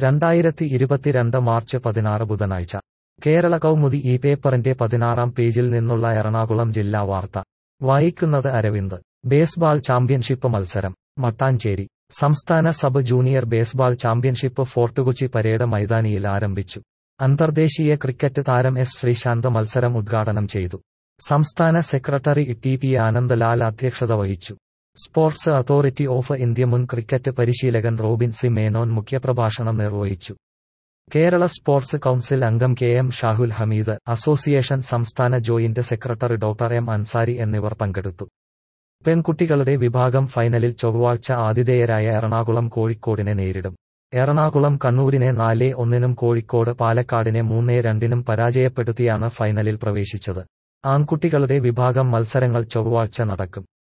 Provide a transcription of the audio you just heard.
രണ്ടായിരത്തി ഇരുപത്തിരണ്ട് മാർച്ച് പതിനാറ് ബുധനാഴ്ച കേരള കൗമുദി ഈ പേപ്പറിന്റെ പതിനാറാം പേജിൽ നിന്നുള്ള എറണാകുളം ജില്ലാ വാർത്ത വായിക്കുന്നത് അരവിന്ദ് ബേസ്ബാൾ ചാമ്പ്യൻഷിപ്പ് മത്സരം മട്ടാഞ്ചേരി സംസ്ഥാന sub junior baseball championship Fort Kochi parade മൈതാനിയിൽ ആരംഭിച്ചു അന്തർദേശീയ ക്രിക്കറ്റ് താരം എസ് ശ്രീശാന്ത് മത്സരം ഉദ്ഘാടനം ചെയ്തു സംസ്ഥാന സെക്രട്ടറി ടി പി ആനന്ദലാൽ അധ്യക്ഷത വഹിച്ചു സ്പോർട്സ് അതോറിറ്റി ഓഫ് ഇന്ത്യ മുൻ ക്രിക്കറ്റ് പരിശീലകൻ റോബിൻ സി മേനോൻ മുഖ്യപ്രഭാഷണം നിർവഹിച്ചു കേരള സ്പോർട്സ് കൌൺസിൽ അംഗം K M Shahul Hameed association സംസ്ഥാന joint secretary doctor M Ansari എന്നിവർ പങ്കെടുത്തു പെൺകുട്ടികളുടെ വിഭാഗം ഫൈനലിൽ ചൊവ്വാഴ്ച ആതിഥേയരായ എറണാകുളം കോഴിക്കോടിനെ നേരിടും എറണാകുളം കണ്ണൂരിനെ നാല് ഒന്നിനും കോഴിക്കോട് പാലക്കാടിനെ മൂന്ന് രണ്ടിനും പരാജയപ്പെടുത്തിയാണ് ഫൈനലിൽ പ്രവേശിച്ചത് ആൺകുട്ടികളുടെ വിഭാഗം മത്സരങ്ങൾ ചൊവ്വാഴ്ച നടക്കും